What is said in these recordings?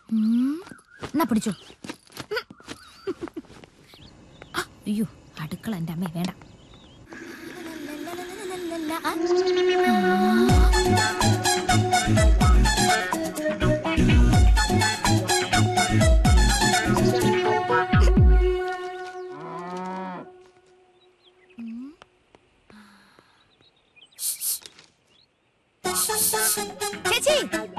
ഉം. എന്നാ പിടിച്ചു ആ, അയ്യോ അടുക്കള എന്റെ അമ്മേ വേണ്ട ആ. ചേച്ചി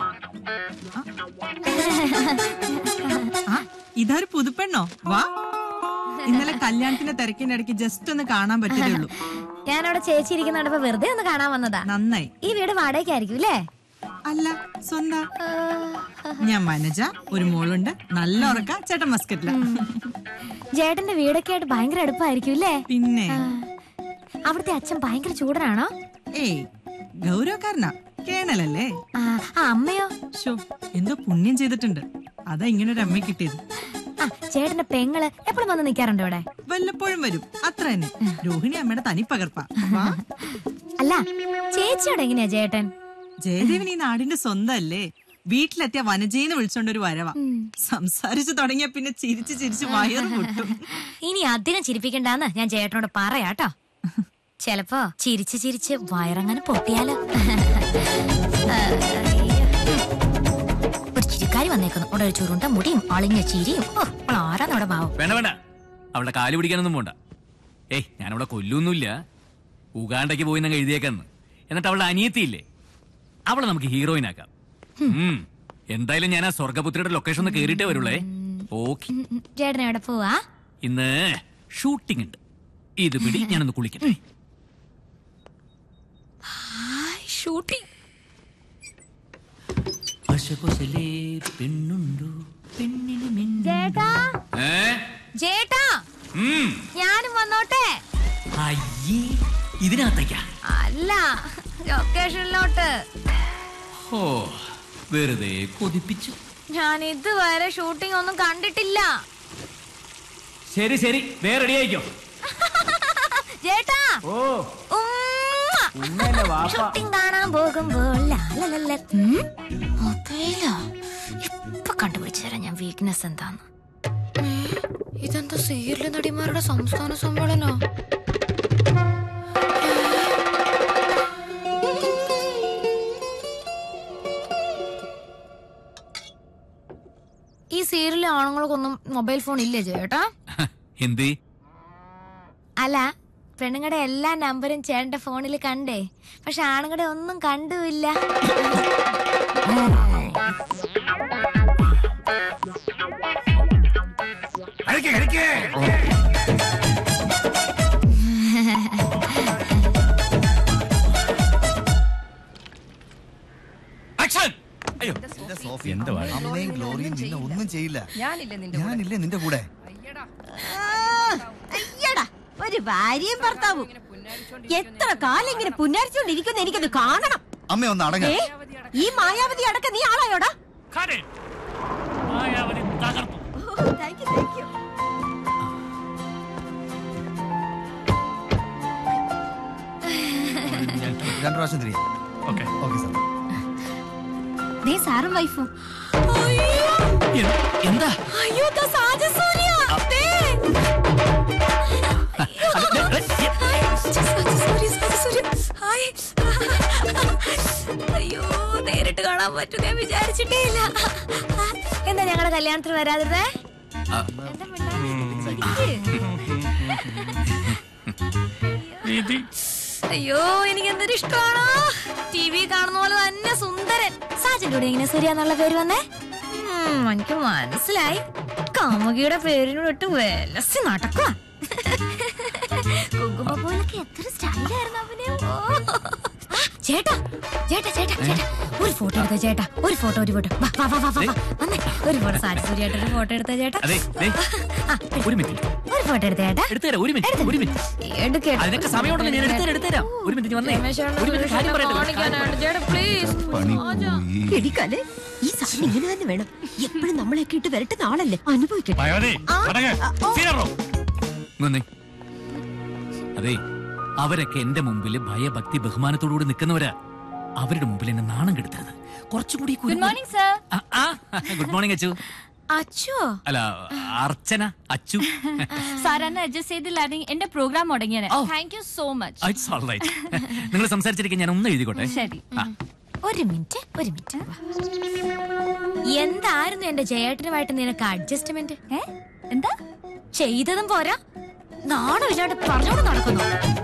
ആ ഇതൊരു പുതുപ്പെണ്ണോ വാ ഇന്നലെ കല്യാണത്തിന്റെ തിരക്കിനിടയ്ക്ക് ജസ്റ്റ് ഒന്ന് കാണാൻ പറ്റതേ ഉള്ളൂ ഞാനവിടെ ചേച്ചി ഇരിക്കുന്നുണ്ടപ്പോ വെറുതെ ഒന്ന് കാണാൻ വന്നതാ നന്നായി ഈ വീട് വാടകയ്ക്കായിരിക്കും അല്ലേ അല്ല സ്വന്തം ഞാൻ വനജ ഒരു മോളുണ്ട് നല്ല ഉറക്ക ചേട്ടൻ മസ്കറ്റില ജേട്ടന്റെ വീടൊക്കെ ആയിട്ട് ഭയങ്കര അടുപ്പായിരിക്കും അല്ലേ പിന്നെ ആ. അവിടുത്തെ അച്ഛൻ ഭയങ്കര ചൂടനാണോ ഏയ് ഗൗരവക്കാരനാ കേണലല്ലേ ആ ആ, അമ്മയോ ഷോ എന്തോ പുണ്യം ചെയ്തിട്ടുണ്ട് അതാ ഇങ്ങനെ ഒരു അമ്മ കിട്ടിയത് ആ ചേട്ടന്റെ പെങ്ങള് എപ്പോഴും വന്ന് നിക്കാറുണ്ടോ ഇവിടെ വല്ലപ്പോഴും വരും അത്ര തന്നെ രോഹിണി അമ്മയുടെ തനി പകർപ്പാ വാ അല്ല ചേച്ചിയോടെ എങ്ങനെയാ ചേട്ടൻ ജയദേവൻ ഈ നാടിന്റെ സ്വന്തം അല്ലേ വീട്ടിലെത്തിയ വനജയെന്ന് വിളിച്ചോണ്ട് ഒരു വരവാ സംസാരിച്ചു തുടങ്ങിയ പിന്നെ ചിരിച്ച് ചിരിച്ച് വയറ് പൊട്ടും ഇനി അധികം ചിരിപ്പിക്കണ്ടെന്ന് ഞാൻ ചേട്ടനോട് പറയാട്ടോ ചെലപ്പോ ചിരിച്ച് ചിരിച്ച് വയറങ്ങനെ പൊട്ടിയാലോ ഒരു ചിരിക്കാരി വന്നേക്കുന്നു ഇവിടെ ഒരു ചുരുണ്ട മുടിയും അളിഞ്ഞ ചിരിയും ഓ അവൾ ആരാന്ന് അവിടെ ഭാവം വേണ്ട വേണ്ട അവളുടെ കാല് പിടിക്കാനൊന്നും പോണ്ട ഏയ് ഞാനവിടെ കൊല്ലൊന്നുമില്ല ഉഗാണ്ടയ്ക്ക് പോയി എന്നങ്ങ് എഴുതിയേക്കാന്ന് എന്നിട്ട് അവളുടെ അനിയത്തിയില്ലേ അവളെ നമുക്ക് ഹീറോയിൻ ആക്കാം ഉം. എന്തായാലും ഞാൻ ആ സ്വർഗപുത്രിയുടെ ലൊക്കേഷൻ ഒന്ന് കേറിയിട്ടേ വരുള്ളേ ഓക്കെ ഉം, ഉം. ചേട്ടൻ എവിടെ പോവാ ഇന്ന് ഷൂട്ടിംഗ് ഉണ്ട് ഇത് പിടി ഞാനൊന്ന് കുളിക്കട്ടെ ഷൂട്ടിംഗ് പശപൊസലേ പെണ്ണുണ്ടു പെണ്ണിന് മിന്നു. ചേട്ടാ ഏ? ചേട്ടാ ഉം. ഞാനും വന്നോട്ടെ അയ്യേ ഇതിനകത്തേക്കാ അല്ല ലൊക്കേഷനിലോട്ട് ഓ വെറുതെ കൊതിപ്പിച്ചു ഞാൻ ഇതുവരെ ഷൂട്ടിംഗ് ഒന്നും കണ്ടിട്ടില്ല ശരി ശരി വേ റെഡി ആയിക്കോ ചേട്ടാ ഓ ഉമ്മ. ഷൂട്ടിംഗ് കാണാൻ പോകുമ്പോൾ ലാലലല. ഉം? മൊബൈലോ? ഇപ്പൊ കണ്ടുപിടിച്ചു തരാം ഞാൻ വീക്ക്നെസ് എന്താന്ന് ഏ, ഇതെന്താ സീരിയൽ നടിമാരുടെ സംസ്ഥാന സമ്മേളനോ ഈ സീരിയലിലെ ആണുങ്ങൾക്കൊന്നും മൊബൈൽ ഫോൺ ഇല്ലേ ചേട്ടാ എന്തി അല്ല പെണ്ണുങ്ങളുടെ എല്ലാ നമ്പറും ചേട്ടന്റെ ഫോണിൽ കണ്ടേ പക്ഷെ ആണുങ്ങളുടെ ഒന്നും കണ്ടുമില്ല ആക്ഷൻ അയ്യോ എന്റെ സോഫി എന്തുവാ? അമ്മയും ഗ്ലോറിയും നിന്നെ ഒന്നും ചെയ്യില്ല ഞാനില്ലേ നിന്റെ കൂടെ അയ്യടാ ഒരു ഭാര്യയും ഭർത്താവും എത്ര കാലം ഇങ്ങനെ പുന്നരിച്ചോണ്ടിരിക്കുന്ന എനിക്കത് കാണണം അമ്മ ഒന്ന് അടങ്ങ ഏ ഈ മായാവതി അടക്ക നീ ആളായോടാ മായാവതി തകർത്തു താങ്ക് യു താങ്ക് യു രണ്ടു പ്രാവശ്യം തിരികെ ഓക്കെ ഓക്കെ സാർ ദേ സാറും വൈഫും എന്താ അയ്യോ ദാ സാജ സൂര്യ ദേ. ഹായ്, സാജ സൂര്യ, സാജ സൂര്യ. ഹായ്. അയ്യോ നേരിട്ട് കാണാൻ പറ്റും ഞാൻ വിചാരിച്ചിട്ടേ ഇല്ല എന്താ ഞങ്ങളുടെ കല്യാണത്തിന് വരാതിരുന്നേ എന്താ മിണ്ടാതെ? ചിരിക്ക്. അയ്യോ എനിക്ക് എന്തൊരു ഇഷ്ടമാണോ ടി വി കാണുന്ന പോലെ തന്നെ സുന്ദരൻ സാജന്റെ കൂടെ എങ്ങനെ സൂര്യ എന്നുള്ള പേര് വന്നേ ഉം, എനിക്ക് മനസ്സിലായി കാമുകിയുടെ പേരിനോട് ഇട്ട് വെലസി നടക്കുക കുങ്കുമപ്പൂലൊക്കെ എത്ര സ്റ്റൈലായിരുന്നു അവന് ഓ. ആ, ചേട്ടാ ചേട്ടാ ചേട്ടാ ചേട്ടാ ഒരു ഫോട്ടോ എടുത്ത ചേട്ടാ ഒരു ഫോട്ടോ ഒരു ഫോട്ടോ വാ വാ വാ വാ വാ, വാ വന്നേ ഒരു ഫോട്ടോ സാജി സൂര്യായിട്ട് ഒരു ഫോട്ടോ എടുത്ത ചേട്ടാ അതെ ദേ, ആ, ഒരു മിനിറ്റ് ഒരു ഫോട്ടോ എടുത്ത ചേട്ടാ എടുത്തുതരാം ഒരു മിനിറ്റ് ഒരു മിനിറ്റ് എടുക്കട്ടെ. അതിനൊക്കെ സമയമുണ്ടല്ലോ ഞാൻ എടുത്തുതരാം എടുത്തുതരാം ഒരു മിനിറ്റ് വന്നേ രമേശേട്ടൻ ഒരു മിനിറ്റ് കാര്യം പറയട്ടെ കാണിക്കാനായിട്ട് ചേട്ടാ പ്ലീസ് പണി പോയി എടിക്കാല് ഈ സാധനം ഇങ്ങനെ തന്നെ വേണം എപ്പോഴും നമ്മളെയൊക്കെ ഇട്ട് വരട്ടുന്ന ആളല്ലേ അനുഭവിക്കട്ടെ മായാവതി അടങ്ങ്. സീനറോ. വന്നേ അതെ അവരൊക്കെ എന്റെ മുമ്പിൽ ഭയഭക്തി ബഹുമാനത്തോടുകൂടി നിൽക്കുന്നവരാ അവരുടെ മുമ്പിൽ എന്നെ നാണം കെടുത്തരുത് കുറച്ചുകൂടി ഗുഡ് മോർണിംഗ് സർ ആ, ആ ഗുഡ് മോർണിംഗ് അച്ചു അച്ചോ അല്ല അർച്ചന അച്ചു സാറന്നെ അഡ്ജസ്റ്റ് ചെയ്തില്ലായിരുന്നെങ്കിൽ എന്റെ പ്രോഗ്രാം മുടങ്ങിയാണ് ഓ. Thank you so much it's all right നിങ്ങൾ സംസാരിച്ചിരിക്കാൻ ഞാൻ ഒന്ന് എഴുതിക്കോട്ടെ ശരി ആ, ഒരു മിനിറ്റ് ഒരു മിനിറ്റ് എന്തായിരുന്നു എന്റെ ജയേട്ടനുമായിട്ട് നിനക്ക് അഡ്ജസ്റ്റ്മെന്റ് ഏ എന്താ ചെയ്തതും പോരാ നാണമില്ലാണ്ട് പറഞ്ഞോണ്ട് നടക്കുന്നു